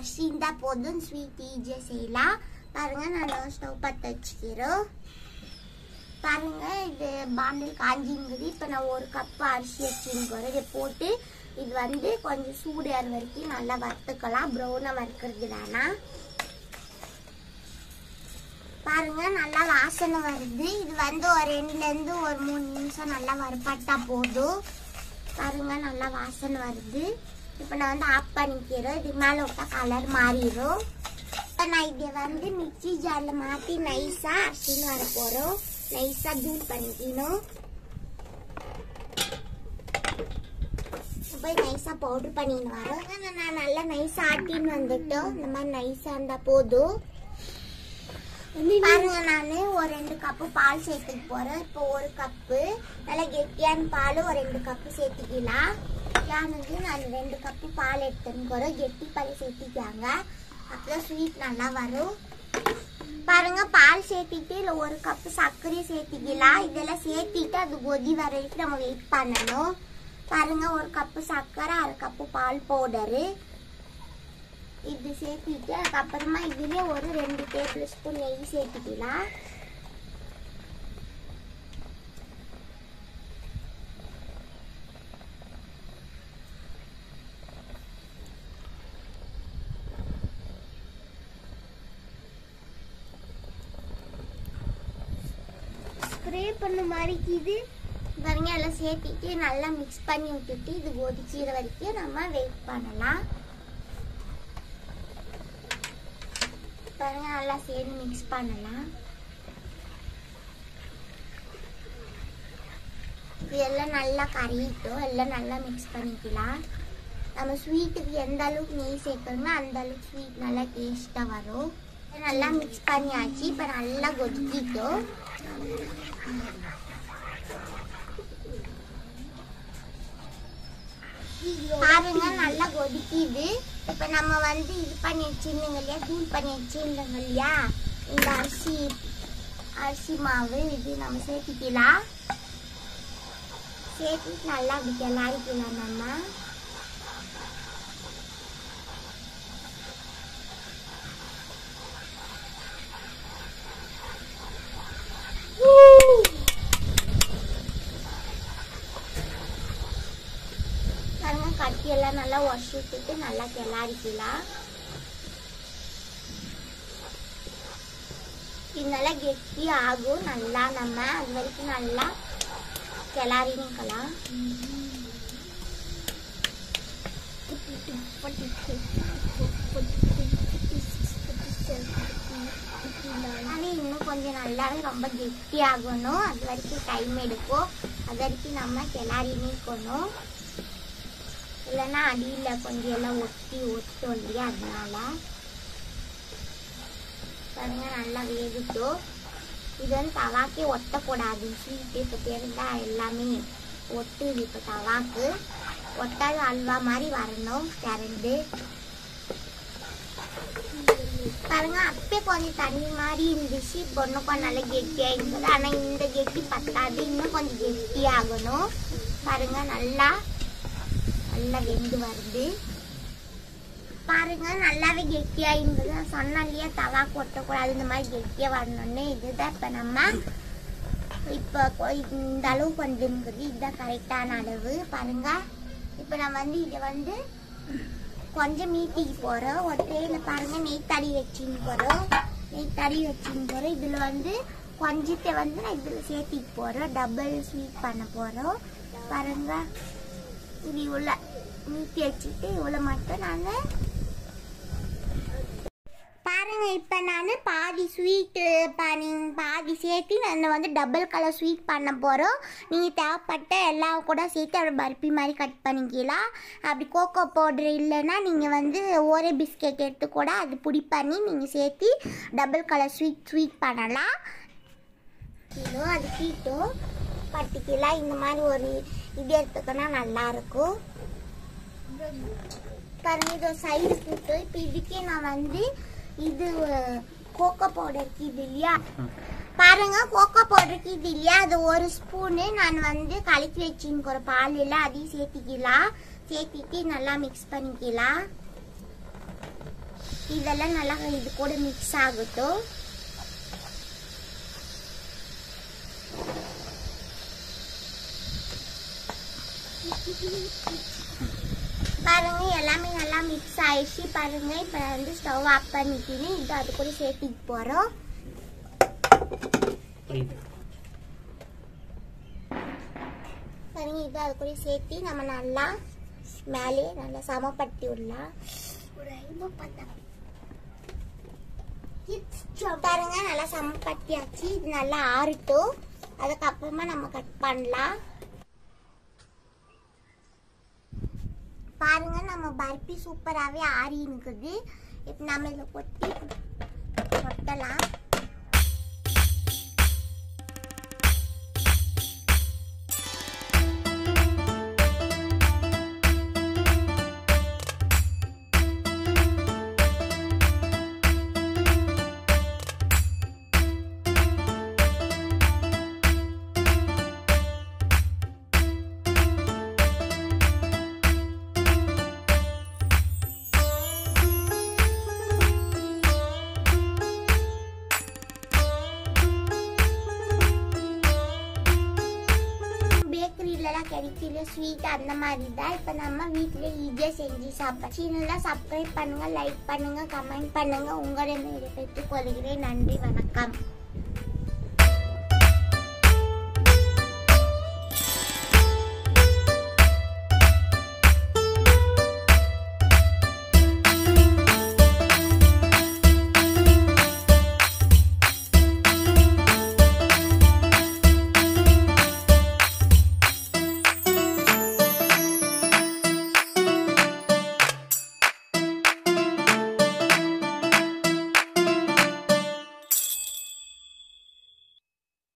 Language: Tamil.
அரிசி இருந்தால் போதும் ஸ்வீட் ஈஸியாக செய்யலாம் பாருங்க நான் ஸ்டவ் பற்ற வச்சுக்கிறோம் பாருங்க இது பாண்டில் காஞ்சிங்குது இப்போ நான் ஒரு கப் அரிசி வச்சுருக்கோம் இதை போட்டு இது வந்து கொஞ்சம் சூடு ஏற வரைக்கும் நல்லா வறுத்துக்கலாம் ப்ரௌனாக வறுக்கிறது வேணாம் பாருங்க நல்லா வாசனை வருது இது வந்து ஒரு ரெண்டுலேருந்து ஒரு மூணு நிமிஷம் நல்லா வறுப்பட்டா போதும் பாருங்க நல்லா வாசனை வருது இப்போ நான் வந்து ஆஃப் பண்ணிக்கிறேன் இதுக்கு மேலே விட்டா கலர் மாறிடும் இப்போ நான் இதை வந்து மிக்ஸி ஜாரில் மாற்றி நைஸாக அரிசின்னு வர போகிறோம் நைஸாக தூள் பண்ணிக்கணும் போய் நைஸாக பவுடர் பண்ணின்னு வரோம் நான் நல்லா நைஸாக ஆட்டின்னு வந்துட்டோம் இந்த மாதிரி நைஸாக இருந்தால் போதும் பாருங்க நான் ஒரு ரெண்டு கப்பு பால் சேர்த்துக்க போறேன் இப்போ ஒரு கப்பு நல்லா கெட்டியான பால் ஒரு ரெண்டு கப்பு சேர்த்துக்கலாம் யானுக்கு நான் ரெண்டு கப்பு பால் எடுத்துன்னு போறேன் கெட்டி பால் சேர்த்திக்காங்க அப்பதான் ஸ்வீட் நல்லா வரும் பாருங்க பால் சேர்த்திட்டு இல்லை ஒரு கப்பு சர்க்கரையும் சேர்த்திக்கலாம் இதெல்லாம் சேர்த்திட்டு அது கொதி வர வரைக்கும் நம்ம வெயிட் பண்ணணும் பாருங்க ஒரு கப்பு சர்க்கரை அரை கப்பு பால் பவுடரு இது சேர்த்திட்டு அதுக்கப்புறமா இதுலேயே ஒரு ரெண்டு டேபிள் ஸ்பூன் நெய் சேர்த்துக்கலாம் ஸ்ப்ரே பண்ண மாதிரி இது பாருங்க எல்லாம் சேர்த்திட்டு நல்லா மிக்ஸ் பண்ணி விட்டுட்டு இது கொதிக்கிற வரைக்கும் நம்ம வெயிட் பண்ணலாம் பாருங்க நல்லா சேர்ந்து மிக்ஸ் பண்ணலாம் இது எல்லாம் நல்லா கரையிட்டோம் எல்லாம் நல்லா மிக்ஸ் பண்ணிக்கலாம் நம்ம ஸ்வீட்டுக்கு எந்த அளவுக்கு நெய் சேர்க்கணுமோ அந்த அளவுக்கு ஸ்வீட் நல்லா டேஸ்ட்டாக வரும் நல்லா மிக்ஸ் பண்ணியாச்சு இப்போ நல்லா கொதிக்கிட்டோம் பாருங்க நல்லா கொதிக்குது இப்ப நம்ம வந்து இது பண்ணி வச்சிருந்தோங்க இல்லையா தூள் பண்ணி வச்சிருந்தோங்க இல்லையா இந்த அரிசி அரிசி மாவு இது நம்ம சேர்த்துக்கலாம் சேர்த்துட்டு நல்லா அப்படி கிளறிக்கலாம் நம்ம பாருங்க கட்டி எல்லாம் நல்லா உடச்சி விட்டுட்டு நல்லா கிளறிக்கலாம் இது நல்லா கெட்டி ஆகும் நல்லா நம்ம அது வரைக்கும் நல்லா கிளறிக்கலாம் அது இன்னும் கொஞ்சம் நல்லாவே ரொம்ப கெட்டி ஆகணும் அது வரைக்கும் டைம் எடுக்கும் அது வரைக்கும் நம்ம கிளறி நீக்கணும் இல்லைன்னா அடியில் கொஞ்சம் எல்லாம் ஒட்டி ஒட்டும் இல்லையா அதனால பாருங்க நல்லா வேகட்டும் இது வந்து தவாக்கே ஒட்டக்கூடாது ஸ்வீட்டு இப்போ தெரிந்தா எல்லாமே ஒட்டுது இப்போ தவாக்கு ஒட்டாத அல்வா மாதிரி வரணும் திறந்து பாருங்க அப்பே கொஞ்சம் தண்ணி மாதிரி இருந்துச்சு இப்போ இன்னும் கொஞ்சம் நல்லா கெட்டியாக இருந்தது ஆனால் இந்த கெட்டி பத்தாது இன்னும் கொஞ்சம் கெட்டி ஆகணும் பாருங்க நல்லா நல்லா வெந்து வருது பாருங்க நல்லாவே கெட்டியா இருந்தது நான் சொன்னேன் இல்லையா தவா கொட்டக்கூடாது இந்த மாதிரி கெட்டியா வரணும்னு இதுதான் இப்ப நம்ம இப்போ கொ- இந்த அளவு வந்துருக்குது இதுதான் கரெக்டான அளவு பாருங்க இப்போ நான் வந்து இதை வந்து கொஞ்சம் மீட்டிக்கு போறோம் ஒரு ட்ரேல பாருங்க நெய் தடி வச்சுன்னு போறோம் நெய் தடி வச்சுன்னு போறோம் இதுல வந்து கொஞ்சத்தை வந்து நான் இதுல சேர்த்திக்கு போறோம் டபுள் ஸ்வீட் பண்ண போறோம் பாருங்க இது இவ்வளோ நீட்டி வச்சுட்டு இவ்வளோ மட்டும் நான் பாருங்க இப்போ நான் பாதி ஸ்வீட்டு பாதி பாதி சேர்த்து நான் வந்து டபுள் கலர் ஸ்வீட் பண்ண போகிறோம் நீங்கள் தேவைப்பட்ட எல்லாம் கூட சேர்த்து அப்படி பர்பி மாதிரி கட் பண்ணிக்கலாம் அப்படி கோகோ பவுடர் இல்லைன்னா நீங்கள் வந்து ஒரே பிஸ்கெட் எடுத்து கூட அது பொடி பண்ணி நீங்கள் சேர்த்து டபுள் கலர் ஸ்வீட் ஸ்வீட் பண்ணலாம் கிலோ அது கீட்டோ பத்து கிலோ இந்த மாதிரி ஒரு இது எடுத்துக்கினா நல்லா இருக்கும் பாருங்க இது சைடு கூட்டு இப்போ இதுக்கே நான் வந்து இது கோகோ பவுடர் இது இல்லையா பாருங்க கோகோ பவுடர் இது இல்லையா அது ஒரு ஸ்பூனு நான் வந்து கலக்கி வச்சுன்னு ஒரு பால் இல்லை அதையும் சேர்த்திக்கலாம் சேர்த்திட்டு நல்லா மிக்ஸ் பண்ணிக்கலாம் இதெல்லாம் நல்லா இது கூட மிக்ஸ் ஆகட்டும் பாருங்க எல்லாமே நல்லா மிக்ஸ் ஆயிடுச்சு பாருங்க இப்போ நான் வந்து ஸ்டவ் ஆஃப் பண்ணிக்கின்னு இது அது கூட சேர்த்துக்கு போகிறோம் பாருங்க இது அது கூட சேர்த்து நம்ம நல்லா மேலே நல்லா சமப்படுத்தி விடலாம் பாருங்க நல்லா சமப்படுத்தியாச்சு இது நல்லா ஆறிட்டும் அதுக்கப்புறமா நம்ம கட் பண்ணலாம் பாருங்க நம்ம பர்பி சூப்பராகவே ஆறி இருக்குது இப்போ நம்ம இதில் கொட்டி கொட்டலாம் பேக்கரியிலலாம் கிடைக்கிற ஸ்வீட் அந்த மாதிரி தான் இப்போ நம்ம வீட்டில் ஈஸியாக செஞ்சு சாப்பிடலாம் சேனலாக சப்ஸ்கிரைப் பண்ணுங்கள் லைக் பண்ணுங்கள் கமெண்ட் பண்ணுங்கள் உங்களிடமிருந்து பெற்றுக்கொள்கிறேன் நன்றி வணக்கம்